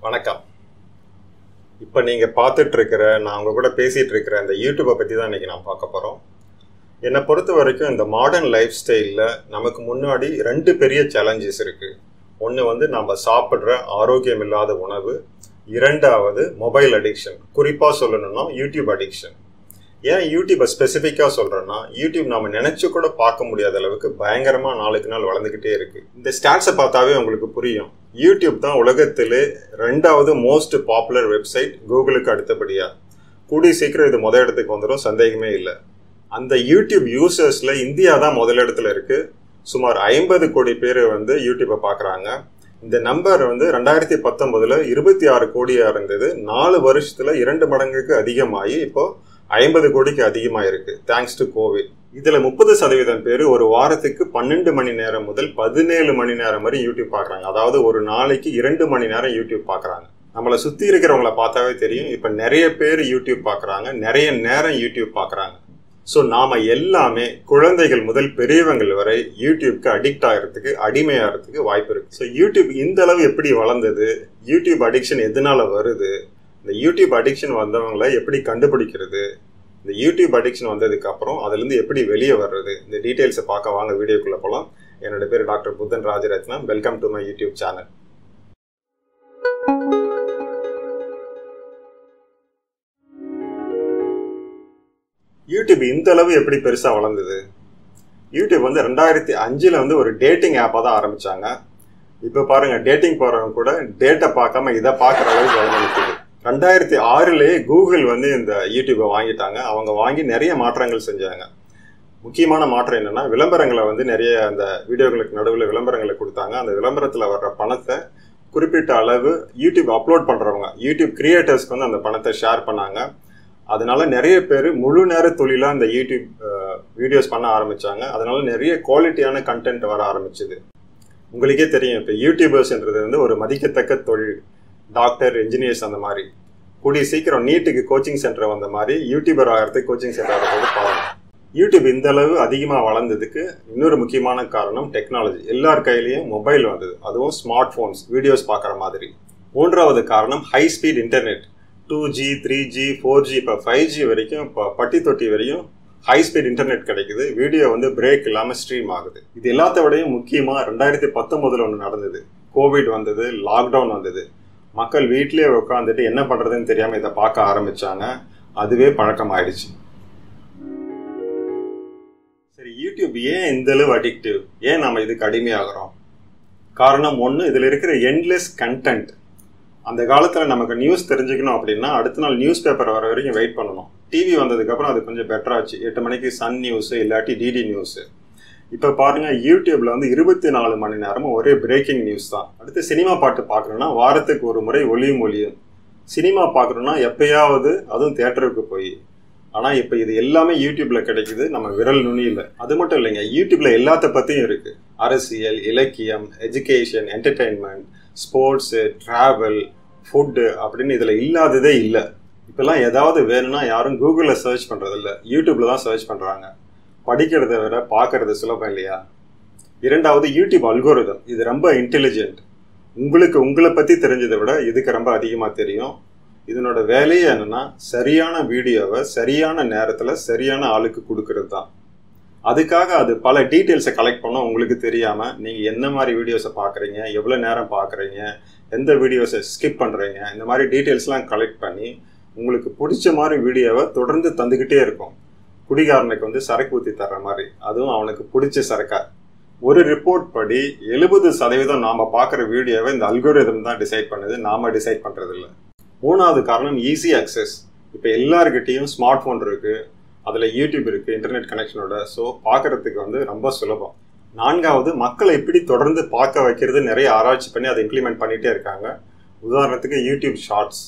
வணக்கம் இப்போ நீங்கள் பார்த்துட்டு இருக்கிற நான் உங்க கூட பேசிட்டு இருக்கிற அந்த யூடியூப்பை பற்றி தான் இன்னைக்கு நான் பார்க்க போகிறோம் என்னை பொறுத்த வரைக்கும் இந்த மாடர்ன் லைஃப் ஸ்டைலில் நமக்கு முன்னாடி ரெண்டு பெரிய சேலஞ்சஸ் இருக்குது ஒன்று வந்து நம்ம சாப்பிட்ற ஆரோக்கியம் இல்லாத உணவு இரண்டாவது மொபைல் அடிக்ஷன் குறிப்பாக சொல்லணும்னா யூடியூப் அடிக்ஷன் ஏன் யூடியூப்பை ஸ்பெசிஃபிக்காக சொல்கிறேன்னா யூடியூப் நம்ம நினச்சி கூட பார்க்க முடியாத அளவுக்கு பயங்கரமாக நாளுக்கு நாள் வளர்ந்துக்கிட்டே இருக்குது இந்த ஸ்டாட்ஸை பார்த்தாவே உங்களுக்கு புரியும் யூடியூப் தான் உலகத்திலே ரெண்டாவது மோஸ்ட் பாப்புலர் வெப்சைட் கூகுளுக்கு அடுத்தபடியாக கூடிய சீக்கிரம் இது முத இடத்துக்கு வந்துடும் சந்தேகமே இல்லை அந்த யூடியூப் யூசர்ஸில் இந்தியா தான் முதலிடத்துல இருக்குது சுமார் ஐம்பது கோடி பேர் வந்து யூடியூப்பை பார்க்குறாங்க இந்த நம்பர் வந்து ரெண்டாயிரத்தி பத்தொன்பதுல இருபத்தி ஆறு கோடியாக இருந்தது நாலு வருஷத்துல இரண்டு மடங்குக்கு அதிகமாகி இப்போ ஐம்பது கோடிக்கு அதிகமாக இருக்கு தேங்க்ஸ் டு கோவிட் இதுல முப்பது சதவீதம் பேர் ஒரு வாரத்துக்கு பன்னெண்டு மணி நேரம் முதல் பதினேழு மணி நேரம் வரை யூடியூப் பார்க்குறாங்க அதாவது ஒரு நாளைக்கு இரண்டு மணி நேரம் யூடியூப் பார்க்குறாங்க நம்மளை சுற்றி இருக்கிறவங்கள பார்த்தாவே தெரியும் இப்போ நிறைய பேர் யூடியூப் பார்க்குறாங்க நிறைய நேரம் யூடியூப் பார்க்குறாங்க ஸோ நாம் எல்லாமே குழந்தைகள் முதல் பெரியவங்கள் வரை யூடியூப்க்கு அடிக்ட் ஆகிறதுக்கு அடிமையாகிறதுக்கு வாய்ப்பு இருக்குது ஸோ யூடியூப் இந்த அளவு எப்படி வளர்ந்தது யூடியூப் அடிக்ஷன் எதனால வருது இந்த யூடியூப் அடிக்ஷன் வந்தவங்களை எப்படி கண்டுபிடிக்கிறது இந்த யூடியூப் அடிக்ஷன் வந்ததுக்கு அப்புறம் அதுலேருந்து எப்படி வெளியே வர்றது இந்த டீட்டெயில்ஸை பார்க்க வாங்க வீடியோக்குள்ளே போகலாம் என்னோட பேர் doctor Puthan Rajarathnam welcome to my YouTube channel YouTube இந்த அளவு எப்படி பெருசாக வளர்ந்தது யூடியூப் வந்து ரெண்டாயிரத்தி அஞ்சில் வந்து ஒரு டேட்டிங் ஆப்பாக தான் ஆரம்பித்தாங்க இப்போ பாருங்க டேட்டிங் போகிறவங்க கூட டேட்டை பார்க்காம இதை பார்க்குற அளவுக்கு வளர்ந்துருக்குது ரெண்டாயிரத்தி ஆறுலேயே கூகுள் வந்து இந்த யூடியூப்பை வாங்கிட்டாங்க அவங்க வாங்கி நிறைய மாற்றங்கள் செஞ்சாங்க முக்கியமான மாற்றம் என்னென்னா விளம்பரங்களை வந்து நிறைய அந்த வீடியோகளுக்கு நடுவில் விளம்பரங்களை கொடுத்தாங்க அந்த விளம்பரத்தில் வர்ற பணத்தை குறிப்பிட்ட அளவு யூடியூப் அப்லோட் பண்ணுறவங்க யூடியூப் கிரியேட்டர்ஸ்க்கு வந்து அந்த பணத்தை ஷேர் பண்ணாங்க அதனால நிறைய பேர் முழு நேர தொழிலாக இந்த யூடியூப் வீடியோஸ் பண்ண ஆரம்பித்தாங்க அதனால நிறைய குவாலிட்டியான கண்டென்ட் வர ஆரம்பிச்சுது உங்களுக்கே தெரியும் இப்போ யூடியூபர்ஸ்ன்றது வந்து ஒரு மதிக்கத்தக்க தொழில் டாக்டர் இன்ஜினியர்ஸ் அந்த மாதிரி கூடிய சீக்கிரம் நீட்டுக்கு கோச்சிங் சென்டர் வந்த மாதிரி யூடியூபர் ஆகிறதுக்கு கோச்சிங் சென்டர் ஆகிறது பாருங்க யூடியூப் இந்த அளவு அதிகமாக வளர்ந்ததுக்கு இன்னொரு முக்கியமான காரணம் டெக்னாலஜி எல்லார் கையிலையும் மொபைல் வந்தது அதுவும் ஸ்மார்ட் ஃபோன்ஸ் வீடியோஸ் பார்க்குற மாதிரி மூன்றாவது காரணம் high speed internet two G three G four G இப்போ ஃபைவ் ஜி வரைக்கும் இப்போ பட்டி தொட்டி வரையும் ஹை ஸ்பீட் இன்டர்நெட் கிடைக்குது வீடியோ வந்து பிரேக் இல்லாமல் ஸ்ட்ரீம் ஆகுது இது எல்லாத்த விடையும் முக்கியமாக ரெண்டாயிரத்தி பத்தொம்போதில் ஒன்று நடந்தது கோவிட் வந்தது லாக்டவுன் வந்தது மக்கள் வீட்டிலே உட்காந்துட்டு என்ன பண்ணுறதுன்னு தெரியாமல் இதை பார்க்க ஆரம்பித்தாங்க அதுவே பழக்கம் ஆயிடுச்சு சரி யூடியூப் ஏன் இந்த அளவு அடிக்டிவ் ஏன் நம்ம இதுக்கு அடிமையாகிறோம் காரணம் ஒன்று இதில் இருக்கிற என்லெஸ் கண்டென்ட் அந்த காலத்தில் நமக்கு நியூஸ் தெரிஞ்சுக்கணும் அப்படின்னா அடுத்த நாள் நியூஸ் பேப்பர் வர வரைக்கும் வெயிட் பண்ணணும் டிவி வந்ததுக்கப்புறம் அது கொஞ்சம் பெட்டராச்சு எட்டு மணிக்கு சன் நியூஸு இல்லாட்டி டிடி நியூஸு இப்போ பாருங்க யூடியூப்ல வந்து இருபத்தி நாலு மணி நேரமும் ஒரே பிரேக்கிங் நியூஸ் தான் அடுத்து சினிமா பாட்டு பார்க்கணுன்னா வாரத்துக்கு ஒரு முறை ஒளியும் ஒளியும் சினிமா பார்க்கணுன்னா எப்பயாவது அதுவும் தேட்டருக்கு போய் ஆனால் இப்போ இது எல்லாமே யூடியூப்ல கிடைக்குது நம்ம விரல் நுனியில் அது மட்டும் இல்லைங்க யூடியூப்ல எல்லாத்த பற்றியும் இருக்கு அரசியல் இலக்கியம் education entertainment sports travel food அப்படின்னு இதில் இல்லாததே இல்லை இப்போல்லாம் ஏதாவது வேணும்னா யாரும் கூகுளில் சர்ச் பண்ணுறதில்ல யூடியூப்ல தான் சர்ச் பண்ணுறாங்க படிக்கிறத விட பார்க்கறது சுலபம் இல்லையா இரண்டாவது யூடியூப் அல்கோரிதம் இது ரொம்ப இன்டெலிஜென்ட் உங்களுக்கு உங்களை பற்றி தெரிஞ்சதை விட இதுக்கு ரொம்ப அதிகமாக தெரியும் இதனோட வேலையே என்னன்னா சரியான வீடியோவை சரியான நேரத்தில் சரியான ஆளுக்கு கொடுக்கறது தான் அதுக்காக அது பல டீட்டெயில்ஸை கலெக்ட் பண்ண உங்களுக்கு தெரியாமல் நீங்கள் என்ன மாதிரி வீடியோஸை பார்க்குறீங்க எவ்வளோ நேரம் பார்க்குறீங்க எந்த வீடியோஸை ஸ்கிப் பண்ணுறீங்க இந்த மாதிரி டீட்டெயில்ஸ்லாம் கலெக்ட் பண்ணி உங்களுக்கு பிடிச்ச மாதிரி வீடியோவை தொடர்ந்து தந்துக்கிட்டே இருக்கும் குடிகாரனுக்கு வந்து சரக்கு ஊற்றி தர்ற மாதிரி அதுவும் அவனுக்கு பிடிச்ச சரக்கா ஒரு ரிப்போர்ட் படி எழுபது சதவீதம் நாம் பார்க்குற வீடியோவை இந்த அல்கோரிதம் தான் டிசைட் பண்ணுது நாம டிசைட் பண்ணுறது இல்லை மூணாவது காரணம் ஈஸி அக்சஸ் இப்போ எல்லாருக்கிட்டேயும் ஸ்மார்ட் ஃபோன் இருக்குது அதில் யூடியூப் இருக்குது இன்டர்நெட் கனெக்ஷனோட ஸோ பார்க்குறதுக்கு வந்து ரொம்ப சுலபம் நான்காவது மக்களை எப்படி தொடர்ந்து பார்க்க வைக்கிறது நிறைய ஆராய்ச்சி பண்ணி அதை இம்ப்ளிமெண்ட் பண்ணிகிட்டே இருக்காங்க உதாரணத்துக்கு யூடியூப் ஷார்ட்ஸ்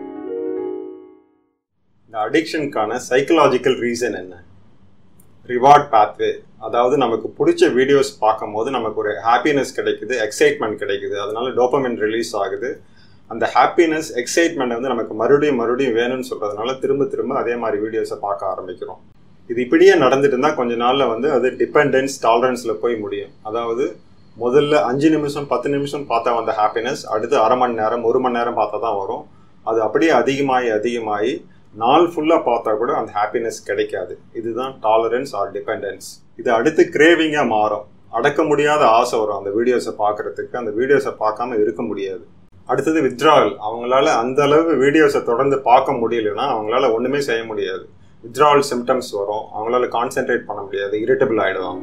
இந்த அடிக்ஷனுக்கான சைக்கலாஜிக்கல் ரீசன் என்ன ரிவார்ட் பாத்வே அதாவது நமக்கு பிடிச்ச வீடியோஸ் பார்க்கும்போது நமக்கு ஒரு ஹாப்பினஸ் கிடைக்குது எக்ஸைட்மெண்ட் கிடைக்குது அதனால டோப்பமெண்ட் ரிலீஸ் ஆகுது அந்த ஹாப்பினஸ் எக்ஸைட்மெண்ட் வந்து நமக்கு மறுபடியும் மறுபடியும் வேணும்னு சொல்கிறதுனால திரும்ப திரும்ப அதே மாதிரி வீடியோஸை பார்க்க ஆரம்பிக்கிறோம் இது இப்படியே நடந்துட்டு இருந்தால் கொஞ்ச நாளில் வந்து அது டிபெண்டன்ஸ் டாலரன்ஸில் போய் முடியும் அதாவது முதல்ல அஞ்சு நிமிஷம் பத்து நிமிஷம் பார்த்தா வந்த ஹாப்பினஸ் அடுத்து அரை மணி நேரம் ஒரு மணி நேரம் பார்த்தா தான் வரும் அது அப்படியே அதிகமாகி அதிகமாகி நாள் ஃபுல்லாக பார்த்தா கூட அந்த ஹாப்பினஸ் கிடைக்காது இதுதான் டாலரன்ஸ் ஆர் டிபெண்டன்ஸ் இது அடுத்து கிரேவிங்காக மாறும் அடக்க முடியாத ஆசை வரும் அந்த வீடியோஸை பார்க்கறதுக்கு அந்த வீடியோஸை பார்க்காம இருக்க முடியாது அடுத்தது வித்ட்ராவல் அவங்களால அந்த அளவு வீடியோஸை தொடர்ந்து பார்க்க முடியலன்னா அவங்களால ஒன்றுமே செய்ய முடியாது வித்ட்ராவல் சிம்டம்ஸ் வரும் அவங்களால கான்சென்ட்ரேட் பண்ண முடியாது இரிட்டபிள் ஆகிடுவாங்க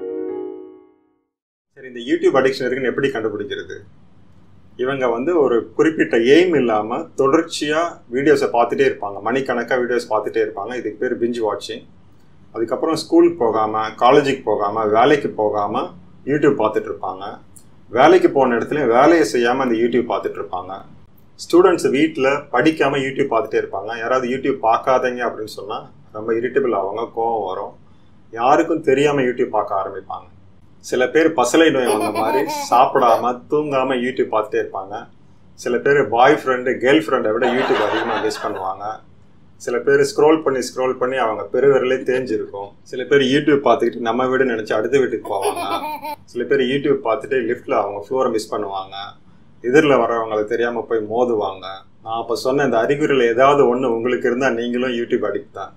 சரி இந்த யூடியூப் அடிக்ஷன் இருக்குன்னு எப்படி கண்டுபிடிக்கிறது இவங்க வந்து ஒரு குறிப்பிட்ட எய்ம் இல்லாமல் தொடர்ச்சியாக வீடியோஸை பார்த்துட்டே இருப்பாங்க மணிக்கணக்காக வீடியோஸ் பார்த்துட்டே இருப்பாங்க இதுக்கு பேர் பிஞ்ச் வாட்சிங் அதுக்கப்புறம் ஸ்கூலுக்கு போகாமல் காலேஜுக்கு போகாமல் வேலைக்கு போகாமல் யூடியூப் பார்த்துட்டு இருப்பாங்க வேலைக்கு போன இடத்துல வேலையை செய்யாமல் அந்த யூடியூப் பார்த்துட்டு இருப்பாங்க ஸ்டூடெண்ட்ஸ் வீட்டில் படிக்காமல் யூடியூப் பார்த்துட்டே இருப்பாங்க யாராவது யூடியூப் பார்க்காதீங்க அப்படின்னு சொன்னால் ரொம்ப இரிட்டபிள் ஆவாங்க கோவம் வரும் யாருக்கும் தெரியாமல் யூடியூப் பார்க்க ஆரம்பிப்பாங்க சில பேர் பசலை நோய் வந்த மாதிரி சாப்பிடாம தூங்காம யூடியூப் பார்த்துட்டே இருப்பாங்க சில பேர் பாய் ஃப்ரெண்டு கேர்ள் ஃப்ரெண்டை விட யூடியூப் அதிகமாக யூஸ் பண்ணுவாங்க சில பேர் ஸ்க்ரோல் பண்ணி ஸ்க்ரோல் பண்ணி அவங்க பெருவிரலே தேஞ்சிருக்கும் சில பேர் யூடியூப் பார்த்துக்கிட்டு நம்ம வீடு நினச்சி அடுத்த வீட்டுக்கு போவாங்க சில பேர் யூடியூப் பார்த்துட்டு லிஃப்ட்டில் அவங்க ஃப்ளோரை மிஸ் பண்ணுவாங்க எதிரில் வரவங்களுக்கு தெரியாமல் போய் மோதுவாங்க நான் அப்போ சொன்ன இந்த அறிகுறியில் ஏதாவது ஒன்று உங்களுக்கு இருந்தால் நீங்களும் யூடியூப் அடிக்ட் தான்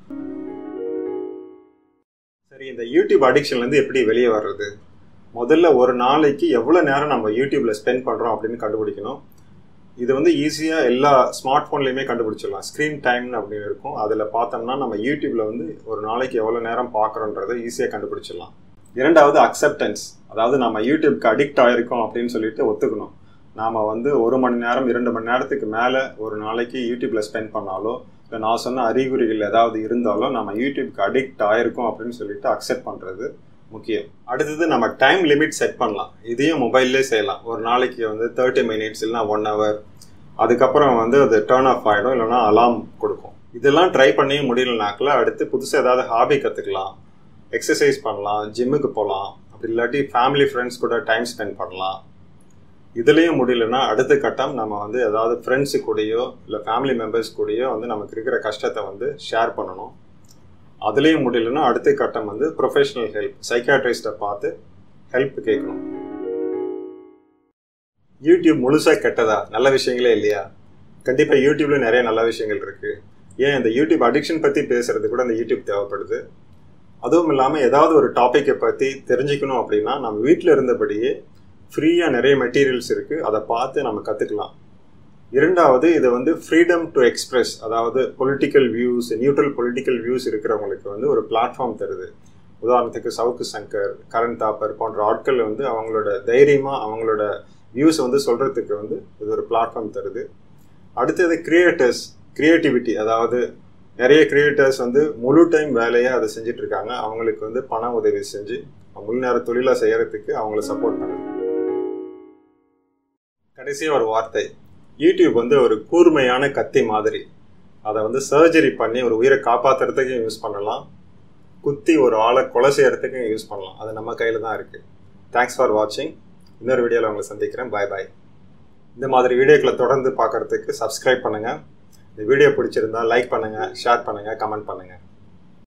சரி இந்த யூடியூப் அடிக்ஷன்லேருந்து எப்படி வெளியே வர்றது முதல்ல ஒரு நாளைக்கு எவ்வளோ நேரம் நம்ம யூடியூப்பில் ஸ்பெண்ட் பண்ணுறோம் அப்படின்னு கண்டுபிடிக்கணும் இது வந்து ஈஸியாக எல்லா ஸ்மார்ட் ஃபோன்லேயுமே கண்டுபிடிச்சிடலாம் ஸ்க்ரீன் டைம்னு அப்படின்னு இருக்கும் அதில் பார்த்தோம்னா நம்ம யூடியூப்பில் வந்து ஒரு நாளைக்கு எவ்வளோ நேரம் பார்க்குறோன்றதை ஈஸியாக கண்டுபிடிச்சிடலாம் இரண்டாவது அக்செப்டன்ஸ் அதாவது நம்ம யூடியூப்க்கு அடிக்ட் ஆகிருக்கோம் அப்படின்னு சொல்லிட்டு ஒத்துக்கணும் நாம் வந்து ஒரு மணி நேரம் இரண்டு மணி நேரத்துக்கு மேலே ஒரு நாளைக்கு யூடியூப்பில் ஸ்பெண்ட் பண்ணாலோ இல்லை நான் சொன்ன அறிகுறிகள் ஏதாவது இருந்தாலும் நம்ம யூடியூப்க்கு அடிக்ட் ஆயிருக்கோம் அப்படின்னு சொல்லிட்டு அக்செப்ட் பண்ணுறது முக்கியம் அடுத்தது நம்ம டைம் லிமிட் செட் பண்ணலாம் இதையும் மொபைல்லே செய்யலாம் ஒரு நாளைக்கு வந்து தேர்ட்டி மினிட்ஸ் இல்லைனா ஒன் ஹவர் அதுக்கப்புறம் வந்து அது டேர்ன் ஆஃப் ஆகிடும் இல்லைனா அலாம் கொடுக்கும் இதெல்லாம் ட்ரை பண்ணியும் முடியலனாக்கில் அடுத்து புதுசாக ஏதாவது ஹாபி கற்றுக்கலாம் எக்ஸசைஸ் பண்ணலாம் ஜிம்முக்கு போகலாம் அப்படி இல்லாட்டி ஃபேமிலி ஃப்ரெண்ட்ஸ் கூட டைம் ஸ்பெண்ட் பண்ணலாம் இதுலேயும் முடியலன்னா அடுத்த கட்டம் நம்ம வந்து ஏதாவது ஃப்ரெண்ட்ஸு கூடயோ இல்லை ஃபேமிலி மெம்பர்ஸ் கூடயோ வந்து நமக்கு இருக்கிற கஷ்டத்தை வந்து ஷேர் பண்ணணும் அதுலேயும் முடியலன்னா அடுத்த கட்டம் வந்து ப்ரொஃபஷனல் ஹெல்ப் சைக்காட்ரிஸ்ட்டை பார்த்து ஹெல்ப் கேட்கணும் யூடியூப் முழுசாக கெட்டதா நல்ல விஷயங்களே இல்லையா கண்டிப்பாக யூடியூப்ல நிறைய நல்ல விஷயங்கள் இருக்கு ஏன் இந்த யூடியூப் அடிக்ஷன் பற்றி பேசுறது கூட இந்த யூடியூப் தேவைப்படுது அதுவும் இல்லாமல் ஏதாவது ஒரு டாப்பிக்கை பற்றி தெரிஞ்சுக்கணும் அப்படின்னா நம்ம வீட்டில் இருந்தபடியே ஃப்ரீயாக நிறைய மெட்டீரியல்ஸ் இருக்குது அதை பார்த்து நம்ம கற்றுக்கலாம் இரண்டாவது இது வந்து ஃப்ரீடம் டு எக்ஸ்பிரஸ் அதாவது political views neutral political views இருக்கிறவங்களுக்கு வந்து ஒரு பிளாட்ஃபார்ம் தருது உதாரணத்துக்கு சவுக்கு சங்கர் கரண் தாப்பர் போன்ற ஆட்கள் வந்து அவங்களோட தைரியமாக அவங்களோட வியூஸ் வந்து சொல்கிறதுக்கு வந்து இது ஒரு பிளாட்ஃபார்ம் தருது அடுத்தது கிரியேட்டர்ஸ் கிரியேட்டிவிட்டி அதாவது நிறைய கிரியேட்டர்ஸ் வந்து முழு டைம் வேலையை அதை செஞ்சுட்டு இருக்காங்க அவங்களுக்கு வந்து பண உதவி செஞ்சு முழு நேர தொழிலாக செய்யறதுக்கு அவங்கள சப்போர்ட் பண்ணுது கடைசியாக ஒரு வார்த்தை யூடியூப் வந்து ஒரு கூர்மையான கத்தி மாதிரி அதை வந்து சர்ஜரி பண்ணி ஒரு உயிரை காப்பாற்றுறதுக்கும் யூஸ் பண்ணலாம் குத்தி ஒரு ஆளை கொலை செய்யறதுக்கும் யூஸ் பண்ணலாம் அது நம்ம கையில் தான் இருக்குது தேங்க்ஸ் ஃபார் வாட்சிங் இன்னொரு வீடியோவில் உங்களை சந்திக்கிறேன் பாய் பாய் இந்த மாதிரி வீடியோக்களை தொடர்ந்து பார்க்குறதுக்கு சப்ஸ்கிரைப் பண்ணுங்கள் இந்த வீடியோ பிடிச்சிருந்தா லைக் பண்ணுங்கள் ஷேர் பண்ணுங்கள் கமெண்ட் பண்ணுங்கள்